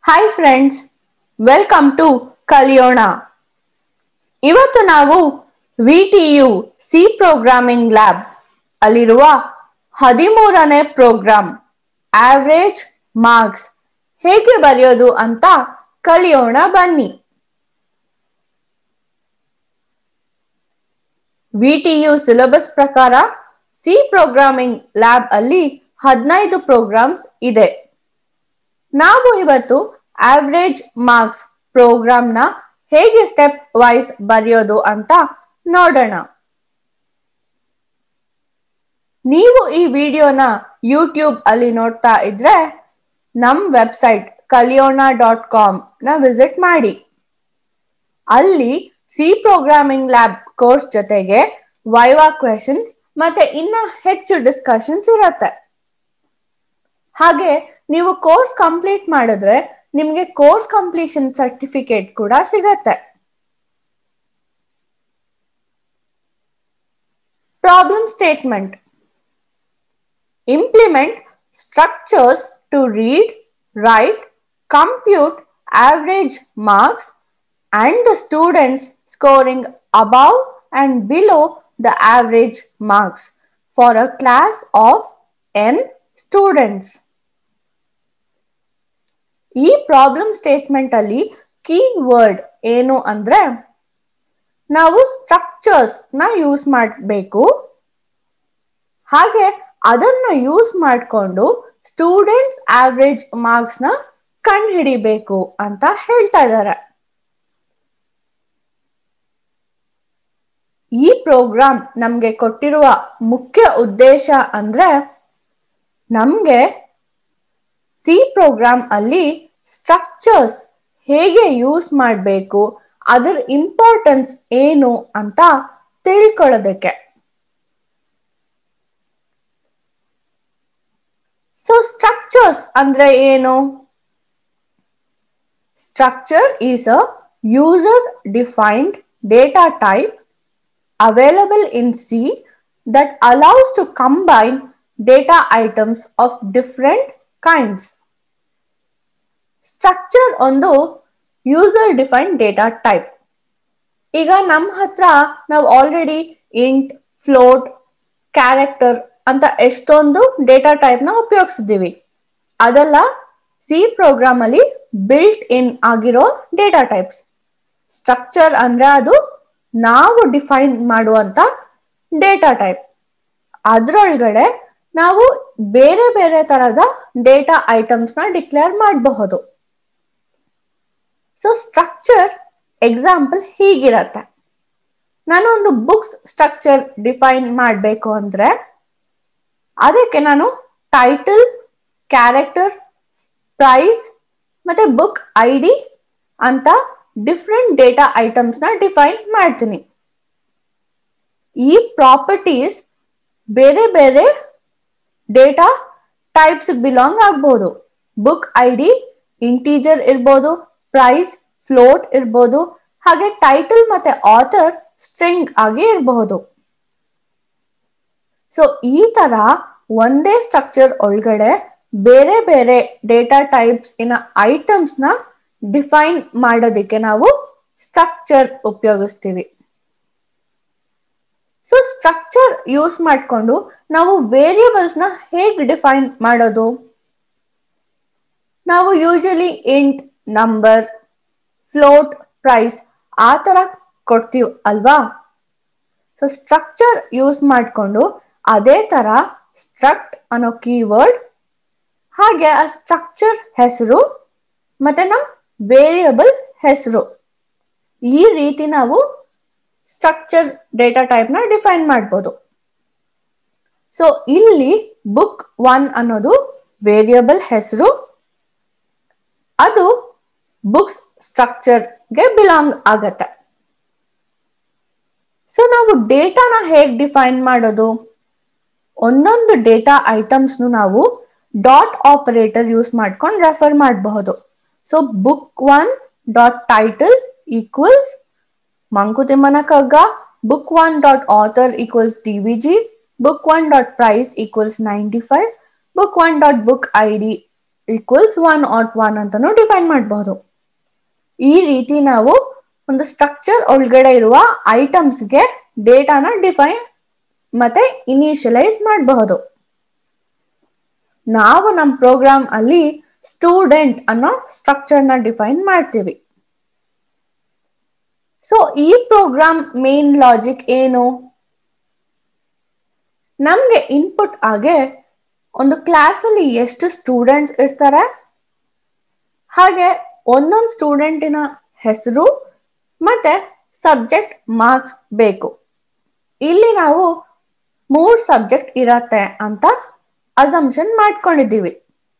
Hi friends welcome to ಕಲಿಯೋಣ ಇವತ್ತು ನಾವು V T U C programming lab ಅಲ್ಲಿರುವ ಹದಿಮೂರನೇ ಪ್ರೋಗ್ರಾಮ್ ಆವ್ರೇಜ್ ಮಾರ್ಕ್ಸ್ ಹೇಗೆ ಬರೆಯೋದು ಅಂತ ಕಲಿಯೋಣ ಬನ್ನಿ ವಿ ಟಿ ಯು ಸಿಲೆಬಸ್ ಪ್ರಕಾರ ಸಿ ಪ್ರೋಗ್ರಾಮಿಂಗ್ ಲ್ಯಾಬ್ ಅಲ್ಲಿ ಹದಿನೈದು ಪ್ರೋಗ್ರಾಮ್ಸ್ ಇದೆ ನಾವು ಇವತ್ತು ಆವ್ರೇಜ್ ಮಾರ್ಕ್ಸ್ ಪ್ರೋಗ್ರಾಮ್ನ ಹೇಗೆ ಸ್ಟೆಪ್ ವೈಸ್ ಬರೆಯೋದು ಅಂತ ನೋಡೋಣ ನೀವು ಈ ವಿಡಿಯೋನ ಯೂಟ್ಯೂಬ್ ಅಲ್ಲಿ ನೋಡ್ತಾ ಇದ್ರೆ ನಮ್ ವೆಬ್ಸೈಟ್ ಕಲಿಯೋಣ ಡಾಟ್ ಕಾಮ್ ನ ವಿಸಿಟ್ ಮಾಡಿ ಅಲ್ಲಿ ಸಿ ಪ್ರೋಗ್ರಾಮಿಂಗ್ ಲ್ಯಾಬ್ ಕೋರ್ಸ್ ಜೊತೆಗೆ ವೈವಾ ಕ್ವೆಶನ್ಸ್ ಮತ್ತೆ ಇನ್ನ ಹೆಚ್ಚು ಡಿಸ್ಕಷನ್ಸ್ ಇರತ್ತೆ ಹಾಗೆ ನೀವು ಕೋರ್ಸ್ ಕಂಪ್ಲೀಟ್ ಮಾಡಿದ್ರೆ ನಿಮ್ಗೆ ಕೋರ್ಸ್ ಕಂಪ್ಲೀಷನ್ ಸರ್ಟಿಫಿಕೇಟ್ ಕೂಡ ಸಿಗತ್ತೆ problem statement implement structures to read write compute average marks and the students scoring above and below the average marks for a class of n students. ಈ problem statement ಅಲ್ಲಿ keyword ಏನು ಅಂದ್ರೆ ನಾವು structures ನ use ಮಾಡಬೇಕು ಹಾಗೆ ಅದನ್ನ use ಮಾಡಿಕೊಂಡು ಸ್ಟೂಡೆಂಟ್ಸ್ ಆವ್ರೇಜ್ ಮಾರ್ಕ್ಸ್ ನ ಕಂಡುಹಿಡಿಬೇಕು ಅಂತ ಹೇಳ್ತಾ ಇದ್ದಾರೆ ಈ ಪ್ರೋಗ್ರಾಮ್ ನಮ್ಗೆ ಕೊಟ್ಟಿರುವ ಮುಖ್ಯ ಉದ್ದೇಶ ಅಂದ್ರೆ ನಮ್ಗೆ ಸಿ ಪ್ರೋಗ್ರಾಮ್ ಅಲ್ಲಿ ಸ್ಟ್ರಕ್ಚರ್ಸ್ ಹೇಗೆ ಯೂಸ್ ಮಾಡಬೇಕು ಅದರ ಇಂಪಾರ್ಟೆನ್ಸ್ ಏನು ಅಂತ ತಿಳ್ಕೊಳ್ಳೋದಕ್ಕೆ ಸೊ ಸ್ಟ್ರಕ್ಚರ್ಸ್ ಅಂದ್ರೆ ಏನು structure is a user defined data type available in C that allows to combine data items of different kinds. Structure ಒಂದು ಯೂಸರ್ ಡಿಫೈನ್ಡ್ ಡೇಟಾ ಟೈಪ್ ಈಗ ನಮ್ಮ ಹತ್ರ ನಾವು ಆಲ್ರೆಡಿ ಇಂಟ್ ಫ್ಲೋಟ್ ಕ್ಯಾರೆಕ್ಟರ್ ಅಂತ ಎಷ್ಟೊಂದು ಡೇಟಾ ಟೈಪ್ ನ ಉಪಯೋಗಿಸಿದ್ದೀವಿ ಅದೆಲ್ಲ ಸಿ ಪ್ರೋಗ್ರಾಮ್ ಅಲ್ಲಿ ಬಿಲ್ಟ್ ಇನ್ ಆಗಿರೋ ಡೇಟಾ ಟೈಪ್ಸ್ ಸ್ಟ್ರಕ್ಚರ್ ಅಂದ್ರೆ ಅದು ನಾವು ಡಿಫೈನ್ ಮಾಡುವಂತ ಡೇಟಾ ಟೈಪ್ ಅದರೊಳಗಡೆ ನಾವು ಬೇರೆ ಬೇರೆ ತರದ ಡೇಟಾ ಐಟಮ್ಸ್ ನ ಡಿಕ್ಲೇರ್ ಮಾಡಬಹುದು ಸೊ ಸ್ಟ್ರಕ್ಚರ್ ಎಕ್ಸಾಂಪಲ್ ಹೀಗಿರತ್ತೆ ನಾನು ಒಂದು ಬುಕ್ಸ್ ಸ್ಟ್ರಕ್ಚರ್ ಡಿಫೈನ್ ಮಾಡಬೇಕು ಅಂದ್ರೆ ಅದಕ್ಕೆ ನಾನು ಟೈಟಲ್ ಕ್ಯಾರೆಕ್ಟರ್ ಪ್ರೈಸ್ ಮತ್ತೆ ಬುಕ್ ಐ ಡಿ ಅಂತ ಡಿಫ್ರೆಂಟ್ ಡೇಟಾ ಐಟಮ್ಸ್ ನ ಡಿಫೈನ್ ಮಾಡ್ತೀನಿ ಈ ಪ್ರಾಪರ್ಟೀಸ್ ಬೇರೆ ಬೇರೆ ಡೇಟಾ ಟೈಪ್ಸ್ ಬಿಲಾಂಗ್ ಆಗ್ಬಹುದು ಬುಕ್ ಐ ಡಿ ಇಂಟೀಜರ್ ಇರ್ಬೋದು ಪ್ರೈಸ್ ಫ್ಲೋಟ್ ಇರ್ಬೋದು ಹಾಗೆ ಟೈಟಲ್ ಮತ್ತೆ ಆಥರ್ ಸ್ಟ್ರಿಂಗ್ ಆಗಿ ಇರಬಹುದು ಸೊ ಈ ತರ ಒಂದೇ ಸ್ಟ್ರಕ್ಚರ್ ಒಳಗಡೆ ಬೇರೆ ಬೇರೆ ಡೇಟಾ ಟೈಪ್ಸ್ ಇನ ಐಟಮ್ಸ್ ನ ಡಿಫೈನ್ ಮಾಡೋದಕ್ಕೆ ನಾವು ಸ್ಟ್ರಕ್ಚರ್ ಉಪಯೋಗಿಸ್ತೀವಿ ಸೊ ಸ್ಟ್ರಕ್ಚರ್ ಯೂಸ್ ಮಾಡಿಕೊಂಡು ನಾವು ವೇರಿಯಬಲ್ಸ್ ನ ಹೇಗೆ ಡಿಫೈನ್ ಮಾಡೋದು ನಾವು usually int number float price ಆ ತರ ಕೊಡ್ತೀವಿ ಅಲ್ವಾ ಸೊ ಸ್ಟ್ರಕ್ಚರ್ ಯೂಸ್ ಮಾಡಿಕೊಂಡು ಅದೇ ತರ ಸ್ಟ್ರಕ್ಟ್ ಅನ್ನೋ ಕೀವರ್ಡ್ ಹಾಗೆ ಆ ಸ್ಟ್ರಕ್ಚರ್ ಹೆಸರು ಮತ್ತೆ ನಮ್ ವೇರಿಯಬಲ್ ಹೆಸರು ಈ ರೀತಿ ನಾವು ಸ್ಟ್ರಕ್ಚರ್ ಡೇಟಾ ಟೈಪ್ ನ ಡಿಫೈನ್ ಮಾಡ್ಬೋದು ಸೊ ಇಲ್ಲಿ ಬುಕ್ ಒನ್ ಅನ್ನೋದು ವೇರಿಯಬಲ್ ಹೆಸರು ಅದು ಬುಕ್ಸ್ ಸ್ಟ್ರಕ್ಚರ್ಗೆ ಬಿಲಾಂಗ್ ಆಗತ್ತೆ ಸೊ ನಾವು ಡೇಟಾನ ಹೇಗೆ ಡಿಫೈನ್ ಮಾಡೋದು ಒಂದೊಂದು ಡೇಟಾ ಐಟಮ್ಸ್ನು ನಾವು ಡಾಟ್ ಆಪರೇಟರ್ ಯೂಸ್ ಮಾಡ್ಕೊಂಡು ರೆಫರ್ ಮಾಡಬಹುದು so book one dot title equals Mankuthimmana Kagga book one dot author equals D V G book one dot price equals ninety five book one dot book I D equals one at one ಅಂತಾನು define ಮಾಡಬಹುದು ಈ ರೀತಿ ನಾವು ಒಂದು structure ಒಳಗಡೆ ಇರುವ ಐಟಮ್ಸ್ಗೆ ಡೇಟಾನ define ಮತ್ತೆ initialise ಮಾಡಬಹುದು ನಾವು ನಮ್ಮ ಪ್ರೋಗ್ರಾಮ್ ಅಲ್ಲಿ ಸ್ಟೂಡೆಂಟ್ ಅನ್ನೋ ಸ್ಟ್ರಕ್ಚರ್ ನ ಡಿಫೈನ್ ಮಾಡ್ತೀವಿ ಸೊ ಈ ಪ್ರೋಗ್ರಾಮ್ ಮೇನ್ ಲಾಜಿಕ್ ಏನು ನಮ್ಗೆ ಇನ್ಪುಟ್ ಆಗಿ ಒಂದು ಕ್ಲಾಸ್ ಅಲ್ಲಿ ಎಷ್ಟು ಸ್ಟೂಡೆಂಟ್ಸ್ ಇರ್ತಾರೆ ಹಾಗೆ ಒಂದೊಂದು ಸ್ಟೂಡೆಂಟಿನ ಹೆಸರು ಮತ್ತೆ ಸಬ್ಜೆಕ್ಟ್ ಮಾರ್ಕ್ಸ್ ಬೇಕು ಇಲ್ಲಿ ನಾವು ಮೂರ್ ಸಬ್ಜೆಕ್ಟ್ ಇರತ್ತೆ ಅಂತ ಅಸಂಪ್ಷನ್ ಮಾಡ್ಕೊಂಡಿದ್ದೀವಿ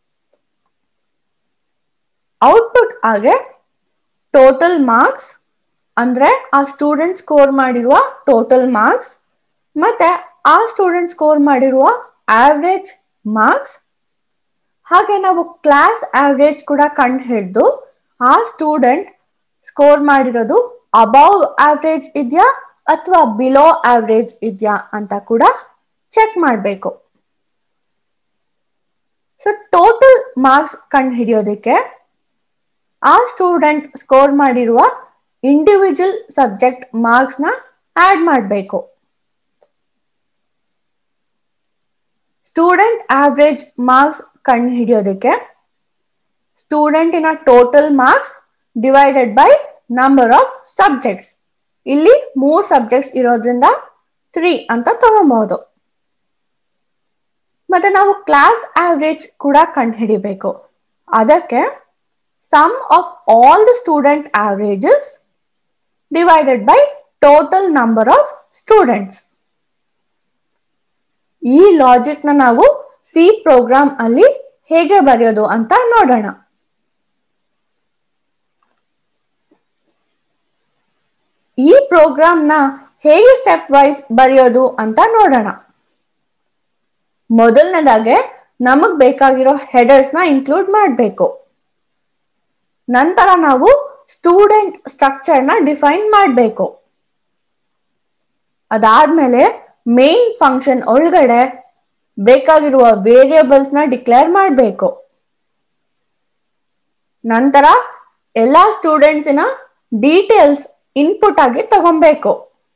ಔಟ್ಪುಟ್ ಆಗಿ ಟೋಟಲ್ ಮಾರ್ಕ್ಸ್ ಅಂದ್ರೆ ಆ ಸ್ಟೂಡೆಂಟ್ ಸ್ಕೋರ್ ಮಾಡಿರುವ ಟೋಟಲ್ ಮಾರ್ಕ್ಸ್ ಮತ್ತೆ ಆ ಸ್ಟೂಡೆಂಟ್ ಸ್ಕೋರ್ ಮಾಡಿರುವ ಆವ್ರೇಜ್ ಮಾರ್ಕ್ಸ್ ಹಾಗೆ ನಾವು ಕ್ಲಾಸ್ ಆವ್ರೇಜ್ ಕೂಡ ಕಂಡು ಹಿಡಿದು ಆ ಸ್ಟೂಡೆಂಟ್ ಸ್ಕೋರ್ ಮಾಡಿರೋದು ಅಬೌವ್ ಆವ್ರೇಜ್ ಇದೆಯಾ ಅಥವಾ ಬಿಲೋ ಆವ್ರೇಜ್ ಇದೆಯಾ ಅಂತ ಕೂಡ ಚೆಕ್ ಮಾಡಬೇಕು ಸೊ ಟೋಟಲ್ ಮಾರ್ಕ್ಸ್ ಕಂಡು ಹಿಡಿಯೋದಕ್ಕೆ ಆ ಸ್ಟೂಡೆಂಟ್ ಸ್ಕೋರ್ ಮಾಡಿರುವ ಇಂಡಿವಿಜುವಲ್ ಸಬ್ಜೆಕ್ಟ್ ಮಾರ್ಕ್ಸ್ ನ ಆಡ್ ಮಾಡಬೇಕು ಸ್ಟೂಡೆಂಟ್ ಆವ್ರೇಜ್ ಮಾರ್ಕ್ಸ್ ಕಂಡು ಹಿಡಿಯೋದಕ್ಕೆ ಸ್ಟೂಡೆಂಟಿನ total marks divided by number of subjects ಇಲ್ಲಿ ಮೂರ್ ಸಬ್ಜೆಕ್ಟ್ಸ್ ಇರೋದ್ರಿಂದ ತ್ರೀ ಅಂತ ತಗೊಬಹುದು ಮತ್ತೆ ನಾವು ಕ್ಲಾಸ್ ಆವ್ರೇಜ್ ಕೂಡ ಕಂಡು ಹಿಡಿಬೇಕು ಅದಕ್ಕೆ sum of all the student averages divided by total number of students ಈ ಲಾಜಿಕ್ ನ ನಾವು ಸಿ ಪ್ರೋಗ್ರಾಮ್ ಅಲ್ಲಿ ಹೇಗೆ ಬರೆಯೋದು ಅಂತ ನೋಡೋಣ ಈ ಪ್ರೋಗ್ರಾಮ್ ನ ಹೇಗೆ ಸ್ಟೆಪ್ ವೈಸ್ ಬರೆಯೋದು ಅಂತ ನೋಡೋಣ ಮೊದಲನೇದಾಗೆ ನಮಗ್ ಬೇಕಾಗಿರೋ ಹೆಡರ್ಸ್ ನ ಇನ್ಕ್ಲೂಡ್ ಮಾಡಬೇಕು ನಂತರ ನಾವು ಸ್ಟೂಡೆಂಟ್ ಸ್ಟ್ರಕ್ಚರ್ ನ ಡಿಫೈನ್ ಮಾಡಬೇಕು ಅದಾದ್ಮೇಲೆ ಮೇನ್ ಫಂಕ್ಷನ್ ಒಳಗಡೆ ಬೇಕಾಗಿರುವ ವೇರಿಯೇಬಲ್ಸ್ ನ ಡಿಕ್ಲೇರ್ ಮಾಡಬೇಕು ನಂತರ ಎಲ್ಲಾ ಸ್ಟೂಡೆಂಟ್ಸಿನ ಡೀಟೇಲ್ಸ್ ಇನ್ಪುಟ್ ಆಗಿ ತಗೊಬೇಕು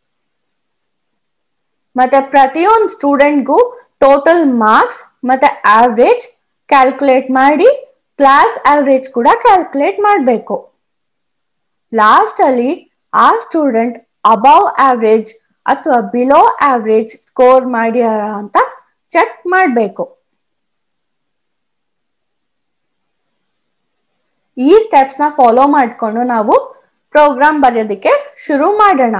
ಮತ್ತೆ ಪ್ರತಿಯೊಂದು ಸ್ಟೂಡೆಂಟ್ಗೂ ಟೋಟಲ್ ಮಾರ್ಕ್ಸ್ ಮತ್ತೆ ಆವ್ರೇಜ್ ಕ್ಯಾಲ್ಕುಲೇಟ್ ಮಾಡಿ ಕ್ಲಾಸ್ ಆವ್ರೇಜ್ ಕೂಡ ಕ್ಯಾಲ್ಕುಲೇಟ್ ಮಾಡಬೇಕು ಲಾಸ್ಟ್ ಅಲ್ಲಿ ಆ ಸ್ಟೂಡೆಂಟ್ ಅಬೌವ್ ಆವ್ರೇಜ್ ಅಥವಾ ಬಿಲೋ ಆವ್ರೇಜ್ ಸ್ಕೋರ್ ಮಾಡ್ಯಾರ ಅಂತ ಚೆಕ್ ಮಾಡಬೇಕು ಈ ಸ್ಟೆಪ್ಸ್ ನ ಫಾಲೋ ಮಾಡಿಕೊಂಡು ನಾವು ಪ್ರೋಗ್ರಾಮ್ ಬರೆಯೋದಕ್ಕೆ ಶುರು ಮಾಡೋಣ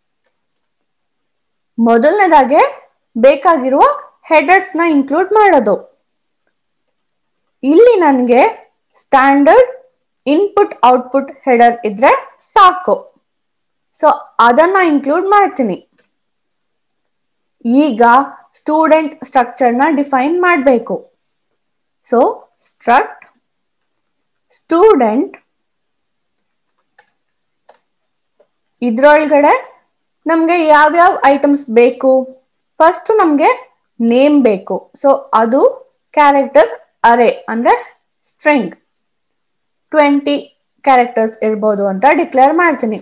ಮೊದಲನೇದಾಗೆ ಬೇಕಾಗಿರುವ ಹೆಡರ್ಸ್ ನ ಇನ್ಕ್ಲೂಡ್ ಮಾಡೋದು ಇಲ್ಲಿ ನನಗೆ ಸ್ಟ್ಯಾಂಡರ್ಡ್ ಇನ್ಪುಟ್ ಔಟ್ಪುಟ್ ಹೆಡರ್ ಇದ್ರೆ ಸಾಕು ಸೊ ಅದನ್ನ ಇನ್ಕ್ಲೂಡ್ ಮಾಡ್ತೀನಿ ಈಗ ಸ್ಟೂಡೆಂಟ್ ಸ್ಟ್ರಕ್ಚರ್ ನ ಡಿಫೈನ್ ಮಾಡಬೇಕು ಸೊ ಸ್ಟ್ರಕ್ಟ್ ಸ್ಟೂಡೆಂಟ್ ಇದ್ರೊಳಗಡೆ ನಮ್ಗೆ ಯಾವ್ಯಾವ ಐಟಮ್ಸ್ ಬೇಕು ಫಸ್ಟ್ ನಮ್ಗೆ ನೇಮ್ ಬೇಕು ಸೊ ಅದು ಕ್ಯಾರೆಕ್ಟರ್ ಅರೆ ಅಂದ್ರೆ ಸ್ಟ್ರಿಂಗ್ ಟ್ವೆಂಟಿ ಕ್ಯಾರೆಕ್ಟರ್ಸ್ ಇರ್ಬೋದು ಅಂತ ಡಿಕ್ಲೇರ್ ಮಾಡ್ತೀನಿ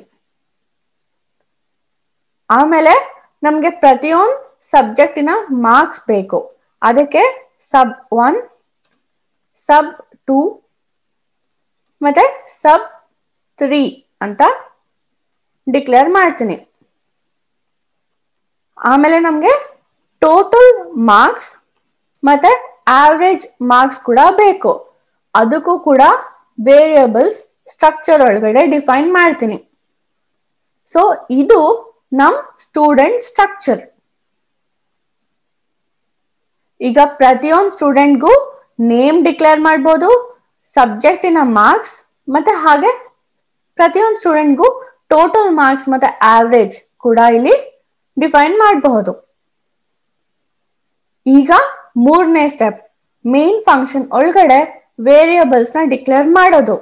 ಆಮೇಲೆ ನಮ್ಗೆ ಪ್ರತಿಯೊಂದು ಸಬ್ಜೆಕ್ಟಿನ ಮಾರ್ಕ್ಸ್ ಬೇಕು ಅದಕ್ಕೆ ಸಬ್ ಒನ್ ಸಬ್ ಟೂ ಮತ್ತೆ ಸಬ್ ತ್ರೀ ಅಂತ ಡಿಕ್ಲೇರ್ ಮಾಡ್ತೀನಿ ಆಮೇಲೆ ನಮಗೆ ಟೋಟಲ್ ಮಾರ್ಕ್ಸ್ ಮತ್ತೆ ಆವ್ರೇಜ್ ಮಾರ್ಕ್ಸ್ ಕೂಡ ಬೇಕು ಅದಕ್ಕೂ ಕೂಡ ವೇರಿಯಬಲ್ಸ್ ಸ್ಟ್ರಕ್ಚರ್ ಒಳಗಡೆ ಡಿಫೈನ್ ಮಾಡ್ತೀನಿ ಸೊ ಇದು ನಮ್ ಸ್ಟೂಡೆಂಟ್ ಸ್ಟ್ರಕ್ಚರ್ ಈಗ ಪ್ರತಿಯೊಂದು ಸ್ಟೂಡೆಂಟ್ಗೂ ನೇಮ್ ಡಿಕ್ಲೇರ್ ಮಾಡ್ಬೋದು ಸಬ್ಜೆಕ್ಟಿನ ಮಾರ್ಕ್ಸ್ ಮತ್ತೆ ಹಾಗೆ ಪ್ರತಿಯೊಂದು ಸ್ಟೂಡೆಂಟ್ಗೂ ಟೋಟಲ್ ಮಾರ್ಕ್ಸ್ ಮತ್ತೆ ಆವ್ರೇಜ್ ಕೂಡ ಇಲ್ಲಿ ಡಿಫೈನ್ ಮಾಡಬಹುದು ಈಗ ಮೂರನೇ ಸ್ಟೆಪ್ ಮೇನ್ ಫಂಕ್ಷನ್ ಒಳಗಡೆ ವೇರಿಯಬಲ್ಸ್ ನ ಡಿಕ್ಲೇರ್ ಮಾಡೋದು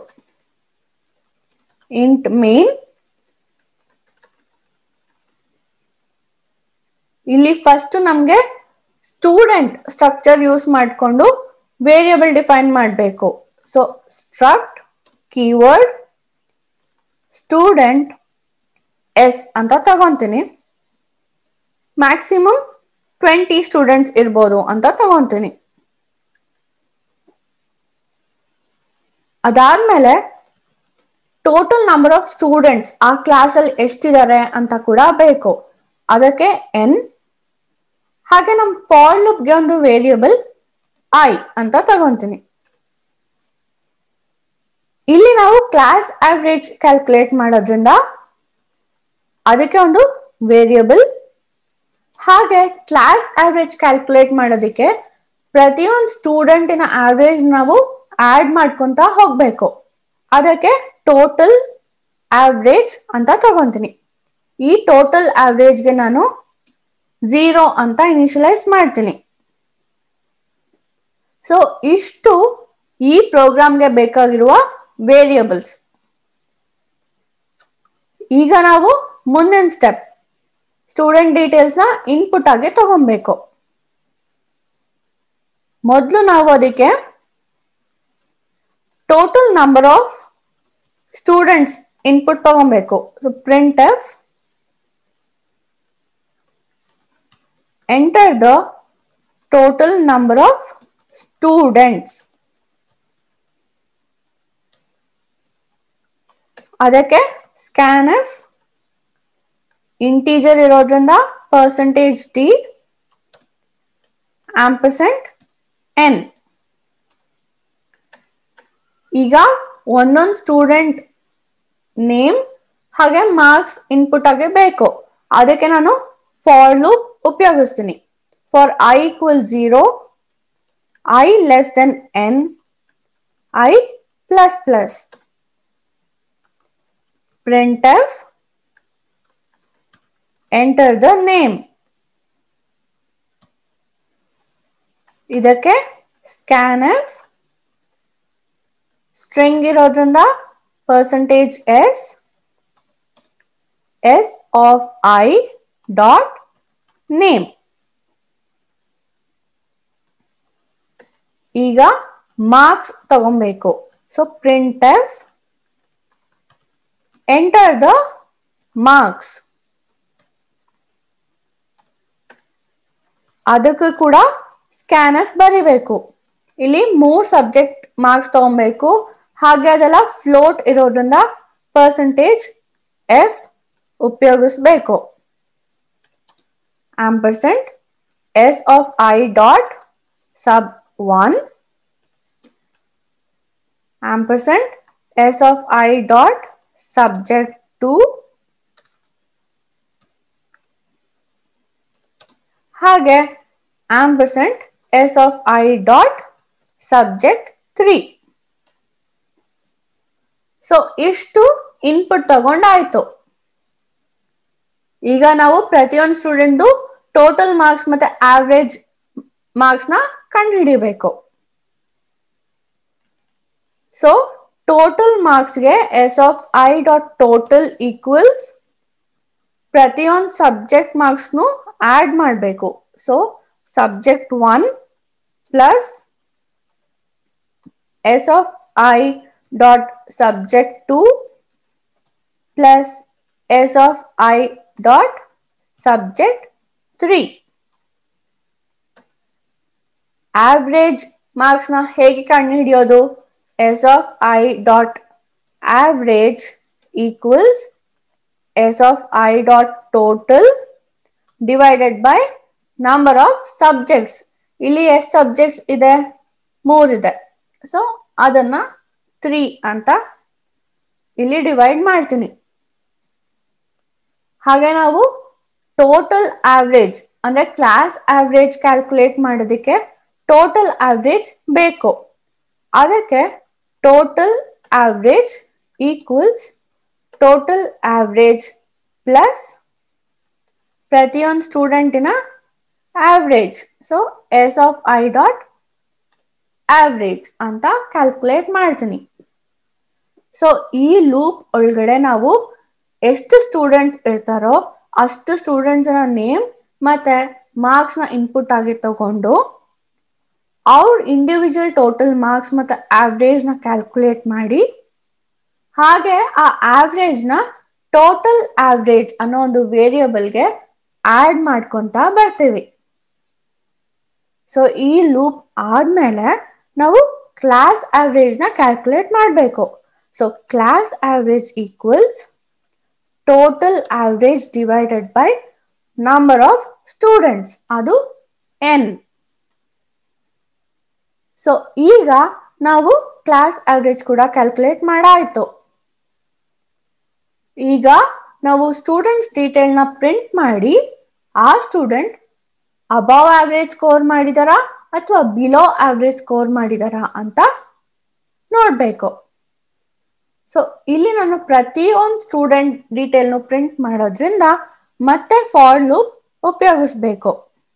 ಇಂಟ್ ಮೇನ್ ಇಲ್ಲಿ ಫಸ್ಟ್ ನಮ್ಗೆ ಸ್ಟೂಡೆಂಟ್ ಸ್ಟ್ರಕ್ಚರ್ ಯೂಸ್ ಮಾಡಿಕೊಂಡು ವೇರಿಯಬಲ್ ಡಿಫೈನ್ ಮಾಡಬೇಕು so struct keyword student S ಅಂತ ತಗೊಂತೀನಿ ಮ್ಯಾಕ್ಸಿಮಮ್ ಟ್ವೆಂಟಿ ಸ್ಟೂಡೆಂಟ್ಸ್ ಇರ್ಬೋದು ಅಂತ ತಗೊಂತೀನಿ ಅದಾದ್ಮೇಲೆ ಟೋಟಲ್ ನಂಬರ್ ಆಫ್ ಸ್ಟೂಡೆಂಟ್ಸ್ ಆ ಕ್ಲಾಸಲ್ಲಿ ಎಷ್ಟಿದ್ದಾರೆ ಅಂತ ಕೂಡ ಬೇಕು ಅದಕ್ಕೆ ಎನ್ ಹಾಗೆ ನಮ್ಮ ಫಾರ್ ಲೂಪ್ಗೆ ಒಂದು ವೇರಿಯಬಲ್ ಐ ಅಂತ ತಗೊಂತೀನಿ ಇಲ್ಲಿ ನಾವು ಕ್ಲಾಸ್ ಆವ್ರೇಜ್ ಕ್ಯಾಲ್ಕುಲೇಟ್ ಮಾಡೋದ್ರಿಂದ ಅದಕ್ಕೆ ಒಂದು ವೇರಿಯಬಲ್ ಹಾಗೆ ಕ್ಲಾಸ್ ಆವ್ರೇಜ್ ಕ್ಯಾಲ್ಕುಲೇಟ್ ಮಾಡೋದಕ್ಕೆ ಪ್ರತಿಯೊಂದು ಸ್ಟೂಡೆಂಟಿನ ಆವ್ರೇಜ್ ನಾವು ಆಡ್ ಮಾಡ್ಕೊಂತ ಹೋಗ್ಬೇಕು ಅದಕ್ಕೆ ಟೋಟಲ್ ಆವ್ರೇಜ್ ಅಂತ ತಗೊಂತೀನಿ ಈ ಟೋಟಲ್ ಆವ್ರೇಜ್ಗೆ ನಾನು ಝೀರೋ ಅಂತ ಇನಿಷಿಯಲೈಸ್ ಮಾಡ್ತೀನಿ ಸೊ ಇಷ್ಟು ಈ ಪ್ರೋಗ್ರಾಮ್ಗೆ ಬೇಕಾಗಿರುವ ವೇರಿಯಬಲ್ಸ್ ಈಗ ನಾವು ಮುಂದಿನ ಸ್ಟೆಪ್ ಸ್ಟೂಡೆಂಟ್ ಡೀಟೇಲ್ಸ್ನ ಇನ್ಪುಟ್ ಆಗಿ ತಗೊಬೇಕು ಮೊದಲು ನಾವು ಅದಕ್ಕೆ total number of students input ತಗೊಬೇಕು so print F enter the total number of students ಅದಕ್ಕೆ ಸ್ಕ್ಯಾನ್ ಎಫ್ ಇಂಟೀಜರ್ ಇರೋದ್ರಿಂದ ಪರ್ಸೆಂಟೇಜ್ ಡಿ ಆಂಪರ್ಸೆಂಟ್ ಎನ್ ಈಗ ಒಂದೊಂದು ಸ್ಟೂಡೆಂಟ್ ನೇಮ್ ಹಾಗೆ ಮಾರ್ಕ್ಸ್ ಇನ್ಪುಟ್ ಆಗಿ ಬೇಕು ಅದಕ್ಕೆ ನಾನು ಫಾರ್ ಲೂಪ್ ಉಪಯೋಗಿಸ್ತೀನಿ for I equal zero I less than N I plus plus printf enter the name ಇದಕ್ಕೆ scanf ಸ್ಟ್ರಿಂಗ್ ಇರೋದ್ರಿಂದ percentage S S of I dot name ಈಗ ಮಾರ್ಕ್ಸ್ ತಗೊಬೇಕು so print F enter the marks ಅದಕ್ಕೂ ಕೂಡ scan F ಬರಿಬೇಕು ಇಲ್ಲಿ ಮೂರ್ subject marks ತಗೊಬೇಕು ಹಾಗೆ ಅದೆಲ್ಲ ಫ್ಲೋಟ್ ಇರೋದ್ರಿಂದ ಪರ್ಸೆಂಟೇಜ್ ಎಫ್ ಉಪಯೋಗಿಸ್ಬೇಕು ampersand S of I dot sub one ampersand S of I dot subject to ಹಾಗೆ ampersand S of I dot subject three so ಇಷ್ಟು ಇನ್ಪುಟ್ ತಗೊಂಡಾಯ್ತು ಈಗ ನಾವು ಪ್ರತಿಯೊಂದು ಸ್ಟೂಡೆಂಟ್ದು ಟೋಟಲ್ ಮಾರ್ಕ್ಸ್ ಮತ್ತೆ ಆವ್ರೇಜ್ ಮಾರ್ಕ್ಸ್ ನ ಕಂಡುಹಿಡಿಬೇಕು ಸೊ ಟೋಟಲ್ ಮಾರ್ಕ್ಸ್ಗೆ S of I dot total equals ಪ್ರತಿಯೊಂದು ಸಬ್ಜೆಕ್ಟ್ ಮಾರ್ಕ್ಸ್ನು ಆಡ್ ಮಾಡಬೇಕು so subject one plus S of I dot subject two plus S of I dot subject three average ಮಾರ್ಕ್ಸ್ನ ಹೇಗೆ ಕಂಡುಹಿಡಿಯೋದು S of I dot average equals S of I dot total divided by number of subjects ಇಲ್ಲಿ ಎಷ್ಟು subjects ಇದೆ ಮೂರಿದೆ so ಅದನ್ನ three ಅಂತ ಇಲ್ಲಿ divide ಮಾಡ್ತೀನಿ ಹಾಗೆ ನಾವು ಟೋಟಲ್ ಆವ್ರೇಜ್ ಅಂದ್ರೆ ಕ್ಲಾಸ್ ಆವ್ರೇಜ್ ಕ್ಯಾಲ್ಕುಲೇಟ್ ಮಾಡೋದಕ್ಕೆ ಟೋಟಲ್ ಆವ್ರೇಜ್ ಬೇಕು ಅದಕ್ಕೆ total average equals total average plus ಪ್ರತಿಯೊಂದು ಸ್ಟೂಡೆಂಟಿನ average so S of I dot average ಅಂತ ಕ್ಯಾಲ್ಕುಲೇಟ್ ಮಾಡ್ತೀನಿ ಸೊ ಈ ಲೂಪ್ ಒಳಗಡೆ ನಾವು ಎಷ್ಟು ಸ್ಟೂಡೆಂಟ್ಸ್ ಇರ್ತಾರೋ ಅಷ್ಟು ಸ್ಟೂಡೆಂಟ್ಸ್ನ ನೇಮ್ ಮತ್ತೆ ಮಾರ್ಕ್ಸ್ನ ಇನ್ಪುಟ್ ಆಗಿ ತಗೊಂಡು ಅವ್ರ ಇಂಡಿವಿಜುವಲ್ ಟೋಟಲ್ ಮಾರ್ಕ್ಸ್ ಮತ್ತು ಆವ್ರೇಜ್ನ ಕ್ಯಾಲ್ಕುಲೇಟ್ ಮಾಡಿ ಹಾಗೆ ಆ ಆವ್ರೇಜ್ನ ಟೋಟಲ್ ಆವ್ರೇಜ್ ಅನ್ನೋ ಒಂದು ವೇರಿಯಬಲ್ಗೆ ಆಡ್ ಮಾಡ್ಕೊಂತ ಬರ್ತೀವಿ ಸೊ ಈ ಲೂಪ್ ಆದ್ಮೇಲೆ ನಾವು ಕ್ಲಾಸ್ ಆವ್ರೇಜ್ನ ಕ್ಯಾಲ್ಕುಲೇಟ್ ಮಾಡಬೇಕು so class average equals total average divided by number of students ಅದು ಎನ್ ಸೊ ಈಗ ನಾವು ಕ್ಲಾಸ್ ಆವ್ರೇಜ್ ಕೂಡ ಕ್ಯಾಲ್ಕುಲೇಟ್ ಮಾಡಾಯ್ತು ಈಗ ನಾವು ಸ್ಟೂಡೆಂಟ್ಸ್ ಡೀಟೇಲ್ನ ಪ್ರಿಂಟ್ ಮಾಡಿ ಆ ಸ್ಟೂಡೆಂಟ್ ಅಬವ್ ಆವ್ರೇಜ್ ಸ್ಕೋರ್ ಮಾಡಿದಾರಾ ಅಥವಾ ಬಿಲೋ ಆವ್ರೇಜ್ ಸ್ಕೋರ್ ಮಾಡಿದಾರಾ ಅಂತ ನೋಡಬೇಕು ಸೊ ಇಲ್ಲಿ ನಾನು ಪ್ರತಿಯೊಂದು ಸ್ಟೂಡೆಂಟ್ ಡೀಟೇಲ್ನು ಪ್ರಿಂಟ್ ಮಾಡೋದ್ರಿಂದ ಮತ್ತೆ ಫಾರ್ ಲೂಪ್ ಉಪಯೋಗಿಸ್ಬೇಕು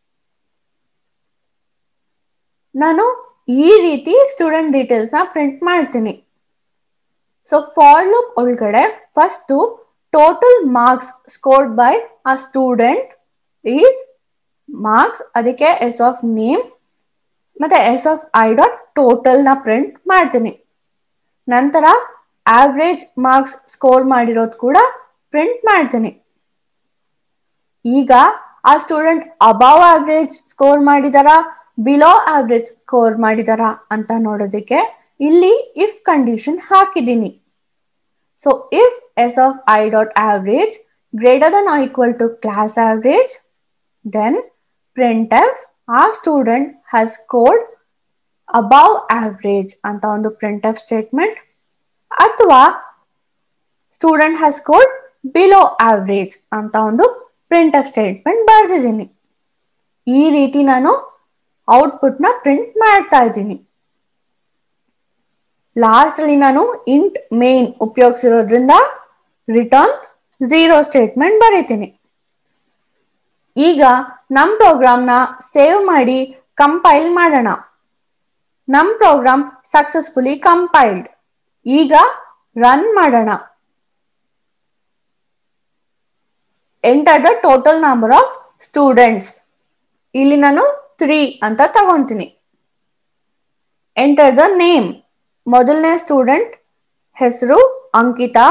ನಾನು ಈ ರೀತಿ ಸ್ಟೂಡೆಂಟ್ ಡೀಟೇಲ್ಸ್ನ ಪ್ರಿಂಟ್ ಮಾಡ್ತೀನಿ ಸೊ ಫಾರ್ ಲೂಪ್ ಒಳಗಡೆ first total marks scored by the student is marks ಅದಕ್ಕೆ ಎಸ್ ಆಫ್ ನೇಮ್ ಮತ್ತೆ ಎಸ್ ಆಫ್ ಐ ಡಾಟ್ ಟೋಟಲ್ನ ಪ್ರಿಂಟ್ ಮಾಡ್ತೀನಿ ನಂತರ ಆವ್ರೇಜ್ ಮಾರ್ಕ್ಸ್ ಸ್ಕೋರ್ ಮಾಡಿರೋದು ಕೂಡ ಪ್ರಿಂಟ್ ಮಾಡ್ತೀನಿ ಈಗ ಆ ಸ್ಟೂಡೆಂಟ್ ಅಬವ್ ಆವ್ರೇಜ್ ಸ್ಕೋರ್ ಮಾಡಿದಾರಾ ಬಿಲೋ ಆವ್ರೇಜ್ ಸ್ಕೋರ್ ಮಾಡಿದಾರಾ ಅಂತ ನೋಡೋದಕ್ಕೆ ಇಲ್ಲಿ ಇಫ್ ಕಂಡೀಷನ್ ಹಾಕಿದ್ದೀನಿ so if S of I dot average greater than equal to class average then print F ಆ student has scored above average ಅಂತ ಒಂದು ಪ್ರಿಂಟ್ ಎಫ್ ಸ್ಟೇಟ್ಮೆಂಟ್ ಅಥವಾ student has scored below average ಅಂತ ಒಂದು print F statement ಬರೆದಿದ್ದೀನಿ ಈ ರೀತಿ ನಾನು ಔಟ್ಪುಟ್ನ ಪ್ರಿಂಟ್ ಮಾಡ್ತಾ ಇದ್ದೀನಿ ಲಾಸ್ಟ್ ಅಲ್ಲಿ ನಾನು ಇಂಟ್ ಮೇನ್ ಉಪಯೋಗಿಸಿರೋದ್ರಿಂದ ರಿಟರ್ನ್ ಝೀರೋ ಸ್ಟೇಟ್ಮೆಂಟ್ ಬರೀತೀನಿ ಈಗ ನಮ್ಮ ಪ್ರೋಗ್ರಾಮ್ನ ಸೇವ್ ಮಾಡಿ ಕಂಪೈಲ್ ಮಾಡೋಣ ನಮ್ಮ ಪ್ರೋಗ್ರಾಮ್ ಸಕ್ಸಸ್ಫುಲಿ ಕಂಪೈಲ್ಡ್ ಈಗ ರನ್ ಮಾಡೋಣ enter the total number of students ಇಲ್ಲಿ ನಾನು ತ್ರೀ ಅಂತ ತಗೊಂತೀನಿ ಎಂಟರ್ ದ ನೇಮ್ ಮೊದಲನೇ ಸ್ಟೂಡೆಂಟ್ ಹೆಸರು Ankita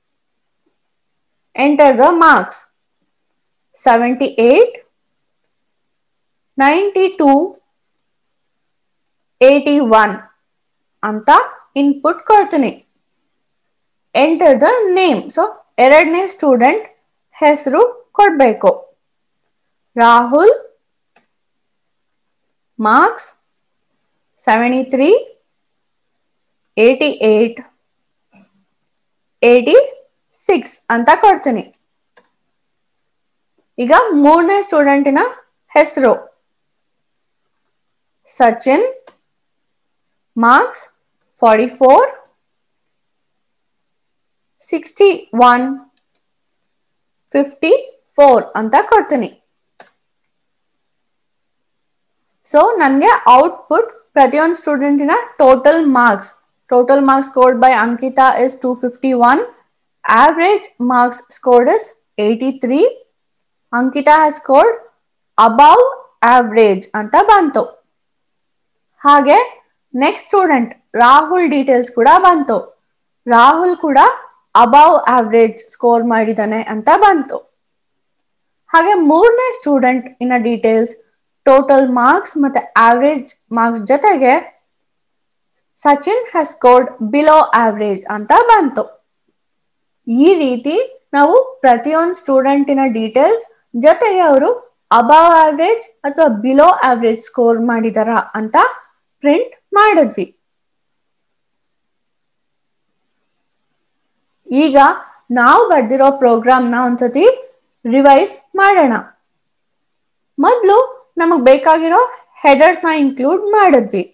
enter the marks seventy eight ninety two eighty one ಅಂತ ಇನ್ಪುಟ್ ಕೊಡ್ತೀನಿ ಎಂಟರ್ ದ ನೇಮ್ ಸೊ ಎರಡನೇ ಸ್ಟೂಡೆಂಟ್ ಹೆಸರು ಕೊಡಬೇಕು Rahul marks seventy three eighty eight eighty six ಅಂತ ಕೊಡ್ತೀನಿ ಈಗ ಮೂರನೇ ಸ್ಟೂಡೆಂಟಿನ ಹೆಸರು Sachin marks forty four sixty one fifty four ಅಂತ ಕೊಡ್ತೀನಿ ಸೊ ನನಗೆ ಔಟ್ಪುಟ್ ಪ್ರತಿಯೊಂದು ಸ್ಟೂಡೆಂಟಿನ total marks total marks scored by Ankita is two fifty one average marks scored is eighty three Ankita has scored above average ಅಂತ ಬಂತು ಹಾಗೆ ನೆಕ್ಸ್ಟ್ ಸ್ಟೂಡೆಂಟ್ ರಾಹುಲ್ ಡೀಟೇಲ್ಸ್ ಕೂಡ ಬಂತು ರಾಹುಲ್ ಕೂಡ ಅಬೌವ್ ಆವ್ರೇಜ್ ಸ್ಕೋರ್ ಮಾಡಿದಾನೆ ಅಂತ ಬಂತು ಹಾಗೆ ಮೂರನೇ ಸ್ಟೂಡೆಂಟ್ ಇನ್ನ ಡೀಟೇಲ್ಸ್ ಟೋಟಲ್ ಮಾರ್ಕ್ಸ್ ಮತ್ತೆ ಆವ್ರೇಜ್ ಮಾರ್ಕ್ಸ್ ಜೊತೆಗೆ Sachin has scored below average ಅಂತ ಬಂತು ಈ ರೀತಿ ನಾವು ಪ್ರತಿಯೊಂದು ಸ್ಟೂಡೆಂಟಿನ ಡೀಟೇಲ್ಸ್ ಜೊತೆಗೆ ಅವರು ಅಬವ್ ಆವ್ರೇಜ್ ಅಥವಾ ಬಿಲೋ ಆವ್ರೇಜ್ ಸ್ಕೋರ್ ಮಾಡಿದಾರ ಅಂತ ಪ್ರಿಂಟ್ ಮಾಡಿದ್ವಿ ಈಗ ನಾವು ಬರ್ದಿರೋ ಪ್ರೋಗ್ರಾಮ್ನ ಒಂದ್ಸತಿ ರಿವೈಸ್ ಮಾಡೋಣ ಮೊದಲು ನಮಗ್ ಬೇಕಾಗಿರೋ ಹೆಡರ್ಸ್ನ ಇನ್ಕ್ಲೂಡ್ ಮಾಡಿದ್ವಿ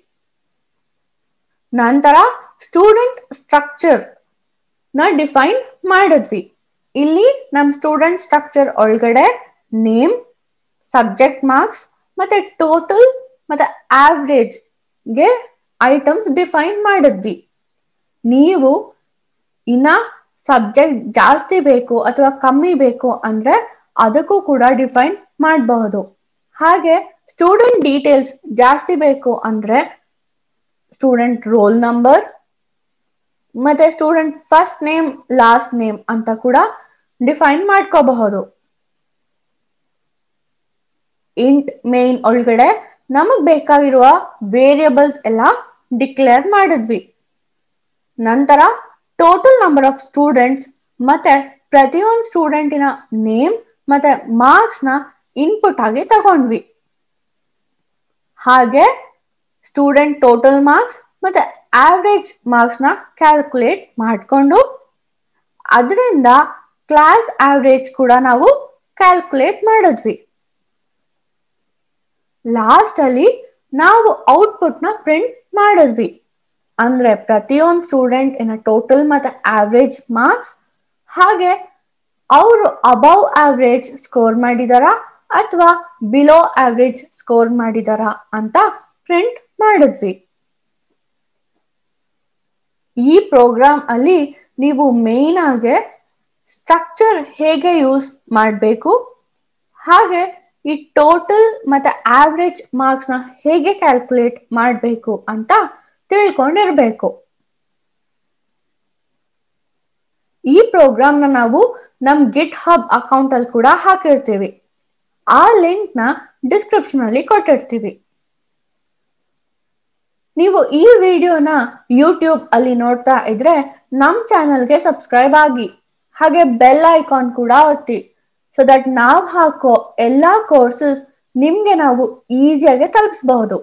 ನಂತರ ಸ್ಟೂಡೆಂಟ್ ಸ್ಟ್ರಕ್ಚರ್ ನ ಡಿಫೈನ್ ಮಾಡಿದ್ವಿ ಇಲ್ಲಿ ನಮ್ಮ ಸ್ಟೂಡೆಂಟ್ ಸ್ಟ್ರಕ್ಚರ್ ಒಳಗಡೆ ನೇಮ್ ಸಬ್ಜೆಕ್ಟ್ ಮಾರ್ಕ್ಸ್ ಮತ್ತೆ ಟೋಟಲ್ ಮತ್ತೆ ಆವ್ರೇಜ್ಗೆ ಐಟಮ್ಸ್ ಡಿಫೈನ್ ಮಾಡಿದ್ವಿ ನೀವು ಇನ್ನ ಸಬ್ಜೆಕ್ಟ್ ಜಾಸ್ತಿ ಬೇಕು ಅಥವಾ ಕಮ್ಮಿ ಬೇಕು ಅಂದ್ರೆ ಅದಕ್ಕೂ ಕೂಡ ಡಿಫೈನ್ ಮಾಡಬಹುದು ಹಾಗೆ ಸ್ಟೂಡೆಂಟ್ ಡೀಟೇಲ್ಸ್ ಜಾಸ್ತಿ ಬೇಕು ಅಂದ್ರೆ ಸ್ಟೂಡೆಂಟ್ ರೋಲ್ ನಂಬರ್ ಮತ್ತೆ student first name last name ಅಂತ ಕೂಡ ಡಿಫೈನ್ ಮಾಡ್ಕೋಬಹುದು ಇಂಟ್ ಮೇನ್ ಒಳಗಡೆ ನಮಗ್ ಬೇಕಾಗಿರುವ ವೇರಿಯಬಲ್ಸ್ ಎಲ್ಲ ಡಿಕ್ಲೇರ್ ಮಾಡಿದ್ವಿ ನಂತರ ಟೋಟಲ್ ನಂಬರ್ ಆಫ್ ಸ್ಟೂಡೆಂಟ್ಸ್ ಮತ್ತೆ ಪ್ರತಿಯೊಂದು ಸ್ಟೂಡೆಂಟಿನ ನೇಮ್ ಮತ್ತೆ ಮಾರ್ಕ್ಸ್ ನ ಇನ್ಪುಟ್ ಆಗಿ ತಗೊಂಡ್ವಿ ಹಾಗೆ ಸ್ಟೂಡೆಂಟ್ ಟೋಟಲ್ ಮಾರ್ಕ್ಸ್ ಮತ್ತೆ ಆವ್ರೇಜ್ ಮಾರ್ಕ್ಸ್ ನ ಕ್ಯಾಲ್ಕುಲೇಟ್ ಮಾಡಿಕೊಂಡು ಅದರಿಂದ ಕ್ಲಾಸ್ ಆವ್ರೇಜ್ ಕೂಡ ನಾವು ಕ್ಯಾಲ್ಕುಲೇಟ್ ಮಾಡಿದ್ವಿ ಲಾಸ್ಟ್ ಅಲ್ಲಿ ನಾವು ಔಟ್ಪುಟ್ ನ ಪ್ರಿಂಟ್ ಮಾಡಿದ್ವಿ ಅಂದ್ರೆ ಪ್ರತಿಯೊಂದು ಸ್ಟೂಡೆಂಟ್ ಇನ ಟೋಟಲ್ ಮತ್ತೆ ಆವ್ರೇಜ್ ಮಾರ್ಕ್ಸ್ ಹಾಗೆ ಅವರು ಅಬೌವ್ ಆವ್ರೇಜ್ ಸ್ಕೋರ್ ಮಾಡಿದಾರಾ ಅಥವಾ ಬಿಲೋ ಆವ್ರೇಜ್ ಸ್ಕೋರ್ ಮಾಡಿದಾರಾ ಅಂತ ಪ್ರಿಂಟ್ ಮಾಡಿದ್ವಿ ಈ ಪ್ರೋಗ್ರಾಮ್ ಅಲ್ಲಿ ನೀವು ಮೇನ್ ಆಗಿ ಸ್ಟ್ರಕ್ಚರ್ ಹೇಗೆ ಯೂಸ್ ಮಾಡಬೇಕು ಹಾಗೆ ಈ ಟೋಟಲ್ ಮತ್ತೆ ಆವ್ರೇಜ್ ಮಾರ್ಕ್ಸ್ ನ ಹೇಗೆ ಕ್ಯಾಲ್ಕುಲೇಟ್ ಮಾಡಬೇಕು ಅಂತ ತಿಳ್ಕೊಂಡಿರ್ಬೇಕು ಈ ಪ್ರೋಗ್ರಾಮ್ ನ ನಾವು ನಮ್ ಗಿಟ್ ಹಬ್ ಅಕೌಂಟ್ ಅಲ್ಲಿ ಕೂಡ ಹಾಕಿರ್ತೀವಿ ಆ ಲಿಂಕ್ ನ ಡಿಸ್ಕ್ರಿಪ್ಷನ್ ಅಲ್ಲಿ ಕೊಟ್ಟಿರ್ತೀವಿ ನೀವು ಈ ವಿಡಿಯೋನ ಯೂಟ್ಯೂಬ್ ಅಲ್ಲಿ ನೋಡ್ತಾ ಇದ್ರೆ ನಮ್ ಚಾನಲ್ಗೆ ಸಬ್ಸ್ಕ್ರೈಬ್ ಆಗಿ ಹಾಗೆ ಬೆಲ್ ಐಕಾನ್ ಕೂಡ ಒತ್ತಿ ಸೊ ದಟ್ ನಾವು ಹಾಕೋ ಎಲ್ಲಾ ಕೋರ್ಸಸ್ ನಿಮ್ಗೆ ನಾವು ಈಸಿಯಾಗಿ ತಲುಪಿಸಬಹುದು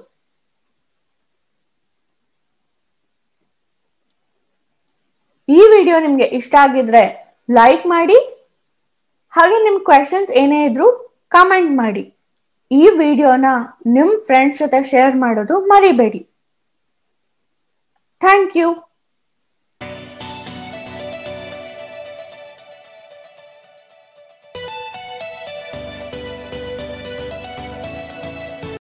ಈ ವಿಡಿಯೋ ನಿಮ್ಗೆ ಇಷ್ಟ ಆಗಿದ್ರೆ ಲೈಕ್ ಮಾಡಿ ಹಾಗೆ ನಿಮ್ ಕ್ವೆಶನ್ಸ್ ಏನೇ ಇದ್ರು ಕಮೆಂಟ್ ಮಾಡಿ ಈ ವಿಡಿಯೋನ ನಿಮ್ ಫ್ರೆಂಡ್ಸ್ ಜೊತೆ ಶೇರ್ ಮಾಡೋದು ಮರಿಬೇಡಿ ಥ್ಯಾಂಕ್ ಯು